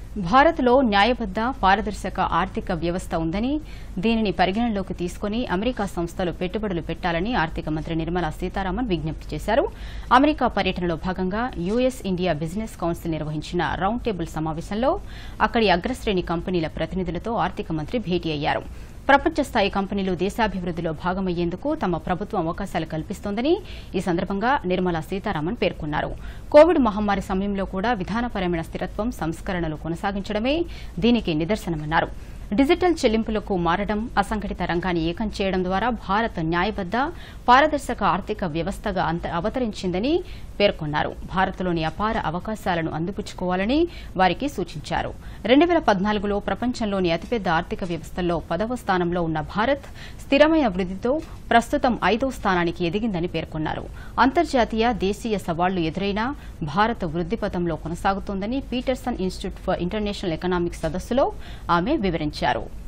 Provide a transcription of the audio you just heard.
భారత్లో న్యాయబద్ద పారదర్శక ఆర్థిక వ్యవస్థ ఉందని దీనిని పరిగణనలోకి తీసుకుని అమెరికా సంస్థలు పెట్టుబడులు పెట్టాలని ఆర్థిక మంత్రి నిర్మలా సీతారామన్ విజ్ఞప్తి చేశారు అమెరికా పర్యటనలో భాగంగా యూఎస్ ఇండియా బిజినెస్ కౌన్సిల్ నిర్వహించిన రౌండ్ టేబుల్ సమావేశంలో అక్కడి అగ్రశ్రేణి కంపెనీల ప్రతినిధులతో ఆర్థిక మంత్రి భేటీ అయ్యారు ప్రపంచ స్థాయి కంపెనీలు దేశాభివృద్దిలో భాగమయ్యేందుకు తమ ప్రభుత్వం అవకాశాలు కల్పిస్తోందని ఈ సందర్భంగా నిర్మలా సీతారామన్ పేర్కొన్నారు కోవిడ్ మహమ్మారి సమయంలో కూడా విధానపరమైన స్థిరత్వం సంస్కరణలు కొనసాగించడమే దీనికి నిదర్శనమన్నారు డిజిటల్ చెల్లింపులకు మారడం అసంఘటిత రంగాన్ని ఏకం చేయడం ద్వారా భారత్ న్యాయబద్ద పారదర్శక ఆర్థిక వ్యవస్థగా అంత- అవతరించిందని పేర్కొన్నారు భారత్లోని అపార అవకాశాలను అందిపుచ్చుకోవాలని వారికి సూచించారు రెండు వేల పద్నాలుగులో ప్రపంచంలోని అతిపెద్ద ఆర్థిక వ్యవస్థల్లో పదవ స్థానంలో ఉన్న భారత్ స్థిరమైన వృద్దితో ప్రస్తుతం ఐదో స్థానానికి ఎదిగిందని పేర్కొన్నారు అంతర్జాతీయ దేశీయ సవాళ్లు ఎదురైనా భారత్ వృద్ది పథంలో కొనసాగుతోందని Peterson institute for international economics సదస్సులో ఆమె వివరించారు